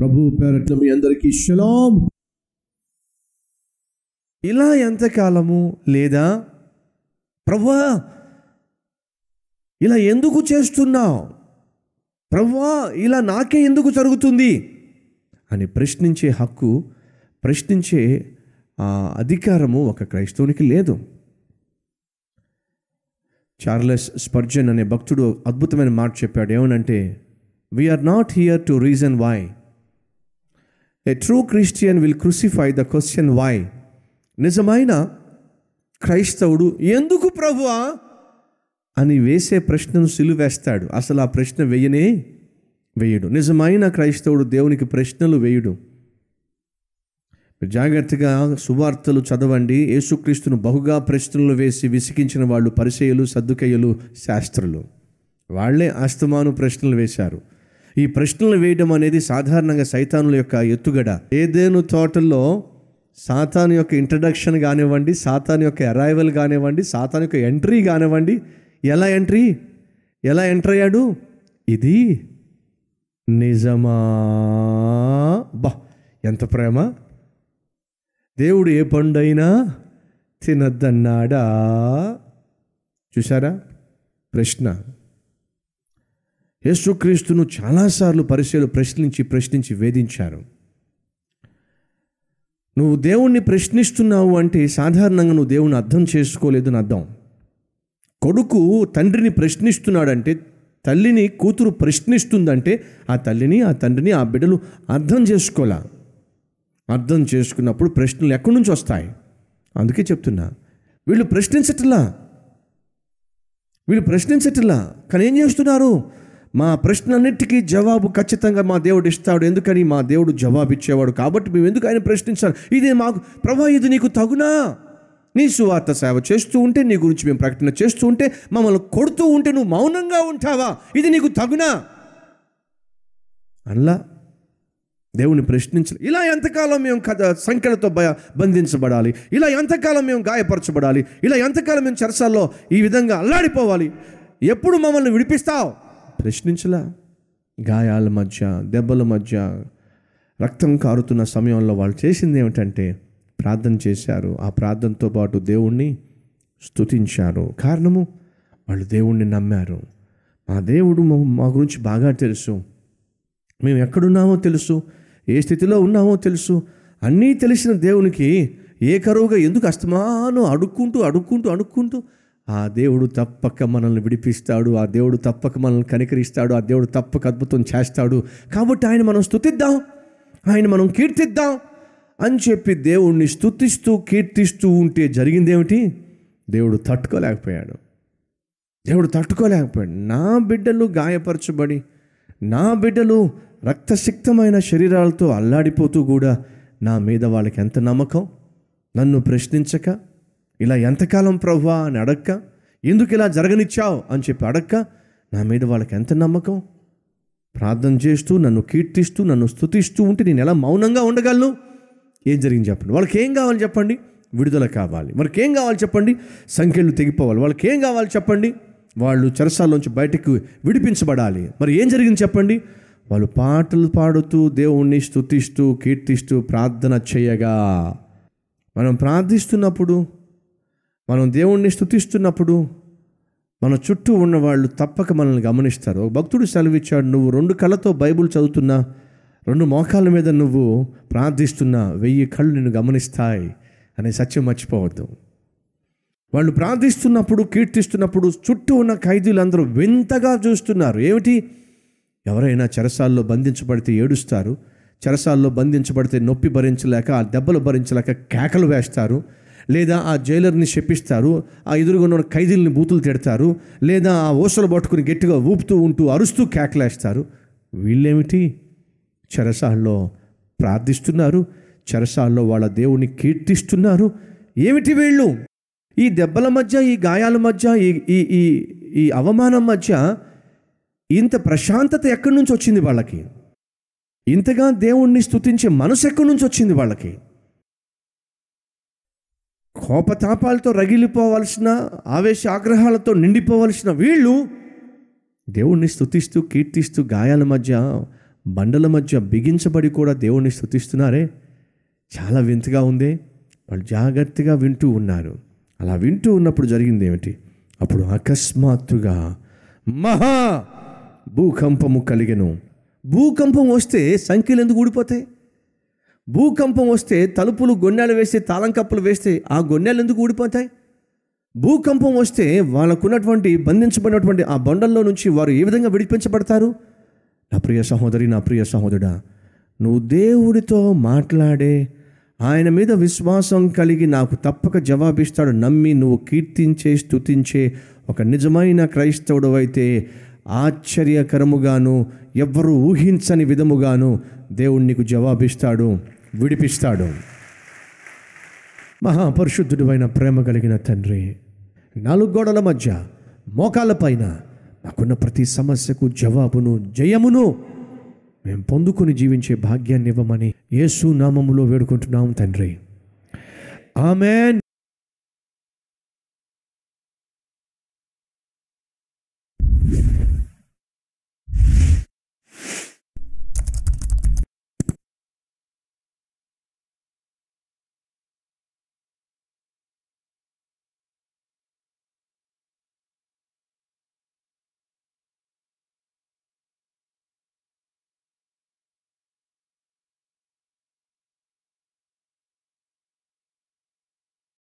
ప్రభు పేరట్ల మీ అందరికీ షలాం ఇలా ఎంతకాలము లేదా ప్రభువా ఇలా ఎందుకు చేస్తున్నావు ప్రభువా ఇలా నాకే ఎందుకు జరుగుతుంది అని ప్రశ్నించే హక్కు ప్రశ్నించే ఆ అధికారము ఒక క్రైస్తవునికి లేదు చార్లెస్ స్పర్జన్ అనే భక్తుడు అద్భుతమైన మాట చెప్పాడు ఏమనంటే we are not here to reason why a true Christian will crucify the question why నిజమైన క్రైస్తవుడు ఎందుకు ప్రభువా అని వేసే ప్రశ్నను సిలువేస్తాడు అసలు ఆ ప్రశ్న వేయనే వేయడు నిజమైన క్రైస్తవుడు దేవునికి ప్రశ్నలు వేయడు మీరు జాగ్రత్తగా సువార్తలు చదవండి యేసుక్రీస్తును బహుగా ప్రశ్నలు వేసి విసిగించిన వాళ్ళు పరిచయులు సద్దుకయ్యలు శాస్త్రులు వాళ్ళే ఆస్తమాను ప్రశ్నలు వేశారు ఈ ప్రశ్నలు వేయడం అనేది సాధారణంగా సైతానుల యొక్క ఎత్తుగడ ఏదేను తోటల్లో సాతాను యొక్క ఇంట్రడక్షన్ కానివ్వండి సాతాను యొక్క అరైవల్ కానివ్వండి సాతాను యొక్క ఎంట్రీ కానివ్వండి ఎలా ఎంట్రీ ఎలా ఎంటర్ అయ్యాడు ఇది నిజమా బా ఎంత ప్రేమ దేవుడు ఏ పండైనా తినద్దన్నాడా చూసారా ప్రశ్న యేసుక్రీస్తును చాలాసార్లు పరిచయలు ప్రశ్నించి ప్రశ్నించి వేధించారు నువ్వు దేవుణ్ణి ప్రశ్నిస్తున్నావు అంటే సాధారణంగా నువ్వు దేవుని అర్థం చేసుకోలేదని అర్థం కొడుకు తండ్రిని ప్రశ్నిస్తున్నాడంటే తల్లిని కూతురు ప్రశ్నిస్తుందంటే ఆ తల్లిని ఆ తండ్రిని ఆ బిడ్డలు అర్థం చేసుకోలే అర్థం చేసుకున్నప్పుడు ప్రశ్నలు ఎక్కడి నుంచి వస్తాయి అందుకే చెప్తున్నా వీళ్ళు ప్రశ్నించట్లా వీళ్ళు ప్రశ్నించట్లా కానీ ఏం చేస్తున్నారు మా ప్రశ్నలన్నిటికీ జవాబు ఖచ్చితంగా మా దేవుడు ఇస్తాడు ఎందుకని మా దేవుడు జవాబు ఇచ్చేవాడు కాబట్టి మేము ఎందుకు ఆయన ప్రశ్నించాలి ఇదే మాకు ప్రభా ఇది నీకు తగునా నీ సువార్త సేవ చేస్తూ ఉంటే నీ గురించి మేము ప్రకటన చేస్తూ ఉంటే మమ్మల్ని కొడుతూ ఉంటే నువ్వు మౌనంగా ఉంటావా ఇది నీకు తగునా అలా దేవుని ప్రశ్నించాలి ఇలా ఎంతకాలం మేము కథ సంఖ్యలతో భయ బంధించబడాలి ఇలా ఎంతకాలం మేము గాయపరచబడాలి ఇలా ఎంతకాలం మేము చర్చల్లో ఈ విధంగా అల్లాడిపోవాలి ఎప్పుడు మమ్మల్ని విడిపిస్తావు ప్రశ్నించలా గాయాల మధ్య దెబ్బల మధ్య రక్తం కారుతున్న సమయంలో వాళ్ళు చేసింది ఏమిటంటే ప్రార్థన చేశారు ఆ ప్రార్థనతో పాటు దేవుణ్ణి స్తుతించారు కారణము వాళ్ళు దేవుణ్ణి నమ్మారు మా దేవుడు మా- మా గురించి బాగా తెలుసు మేము ఎక్కడున్నామో తెలుసు ఏ స్థితిలో ఉన్నామో తెలుసు అన్నీ తెలిసిన దేవునికి ఏ కరువుగా ఎందుకు అస్తమాను అడుక్కుంటూ అడుక్కుంటూ అడుక్కుంటూ ఆ దేవుడు తప్పక మనల్ని విడిపిస్తాడు ఆ దేవుడు తప్పక మనల్ని కనికరిస్తాడు ఆ దేవుడు తప్పక అద్భుతం చేస్తాడు కాబట్టి ఆయన మనం స్తుతిద్దాం ఆయన మనం కీర్తిద్దాం అని చెప్పి దేవుణ్ణి స్తుతిస్తూ కీర్తిస్తూ ఉంటే జరిగిందేమిటి దేవుడు తట్టుకోలేకపోయాడు దేవుడు తట్టుకోలేకపోయాడు నా బిడ్డలు గాయపరచబడి నా బిడ్డలు రక్తసిక్తమైన శరీరాలతో అల్లాడిపోతూ కూడా నా మీద వాళ్ళకి ఎంత నమ్మకం నన్ను ప్రశ్నించక ఇలా ఎంతకాలం ప్రభువా అని అడక్క ఎందుకు ఇలా జరగనిచ్చావు అని చెప్పి అడక్క నా మీద వాళ్ళకి ఎంత నమ్మకం ప్రార్థన చేస్తూ నన్ను కీర్తిస్తూ నన్ను స్తుతిస్తూ ఉంటే నేను ఎలా మౌనంగా ఉండగలను ఏం జరిగింది చెప్పండి వాళ్ళకి ఏం కావాలి చెప్పండి విడుదల కావాలి వాళ్ళకి ఏం కావాలి చెప్పండి సంఖ్యలు తెగిపోవాలి వాళ్ళకి ఏం కావాలి చెప్పండి వాళ్ళు చెరసాల్లోంచి బయటకు విడిపించబడాలి మరి ఏం జరిగింది చెప్పండి వాళ్ళు పాటలు పాడుతూ దేవుణ్ణి స్తుతిస్తూ కీర్తిస్తూ ప్రార్థన చేయగా మనం ప్రార్థిస్తున్నప్పుడు మనం దేవుణ్ణి స్తుతిస్తున్నప్పుడు మన చుట్టూ ఉన్న వాళ్ళు తప్పక మనల్ని గమనిస్తారు ఒక భక్తుడు సెలవిచ్చాడు నువ్వు రెండు కళ్ళతో బైబుల్ చదువుతున్నా రెండు మోకాళ్ళ మీద నువ్వు ప్రార్థిస్తున్నా వెయ్యి కళ్ళు నిన్ను గమనిస్తాయి అనే సత్యం మర్చిపోవద్దు వాళ్ళు ప్రార్థిస్తున్నప్పుడు కీర్తిస్తున్నప్పుడు చుట్టూ ఉన్న ఖైదీలందరూ వింతగా చూస్తున్నారు ఏమిటి ఎవరైనా చెరసాల్లో బంధించబడితే ఏడుస్తారు చెరసాల్లో బంధించబడితే నొప్పి భరించలేక ఆ దెబ్బలు భరించలేక కేకలు వేస్తారు లేదా ఆ జైలర్ని శపిస్తారు ఆ ఎదురుగా ఉన్న ఖైదీల్ని బూతులు తిడతారు లేదా ఆ ఓసలు పట్టుకుని గట్టిగా ఊపుతూ ఉంటూ అరుస్తూ కేకలేస్తారు వీళ్ళేమిటి చెరసాల్లో ప్రార్థిస్తున్నారు చెరసాల్లో వాళ్ళ దేవుని కీర్తిస్తున్నారు ఏమిటి వీళ్ళు ఈ దెబ్బల మధ్య ఈ గాయాల మధ్య ఈ ఈ ఈ ఈ అవమానం మధ్య ఇంత ప్రశాంతత ఎక్కడి నుంచి వచ్చింది వాళ్ళకి ఇంతగా దేవుణ్ణి స్తుతించే మనసు ఎక్కడి నుంచి వచ్చింది వాళ్ళకి కోపతాపాలతో రగిలిపోవలసిన ఆవేశ ఆగ్రహాలతో నిండిపోవలసిన వీళ్ళు దేవుణ్ణి స్తుతిస్తూ కీర్తిస్తూ గాయాల మధ్య బండల మధ్య బిగించబడి కూడా దేవుణ్ణి స్తుతిస్తున్నారే చాలా వింతగా ఉంది వాళ్ళు జాగ్రత్తగా వింటూ ఉన్నారు అలా వింటూ ఉన్నప్పుడు జరిగింది ఏమిటి అప్పుడు అకస్మాత్తుగా మహా భూకంపము కలిగెను భూకంపం వస్తే సంఖ్యలు ఎందుకు ఊడిపోతాయి భూకంపం వస్తే తలుపులు గొన్నెలు వేస్తే తాళం కప్పులు వేస్తే ఆ గొన్నెలు ఎందుకు ఊడిపోతాయి భూకంపం వస్తే వాళ్ళకున్నటువంటి బంధించబడినటువంటి ఆ బండల్లో నుంచి వారు ఏ విధంగా విడిపించబడతారు నా ప్రియ సహోదరి నా ప్రియ సహోదరుడా నువ్వు దేవుడితో మాట్లాడే ఆయన మీద విశ్వాసం కలిగి నాకు తప్పక జవాబిస్తాడు నమ్మి నువ్వు కీర్తించే స్తుతించే ఒక నిజమైన క్రైస్తవుడు అయితే ఆశ్చర్యకరముగాను ఎవ్వరూ ఊహించని విధముగాను దేవుడు నీకు జవాబిస్తాడు విడిపిస్తాడు మహాపరిశుద్ధుడు అయిన ప్రేమ కలిగిన తండ్రి నాలుగు గోడల మధ్య మోకాళ్ళ పైన నాకున్న ప్రతి సమస్యకు జవాబును జయమును మేము పొందుకొని జీవించే భాగ్యాన్ని ఇవ్వమని యేసు నామములో వేడుకుంటున్నాం తండ్రి ఆమెన్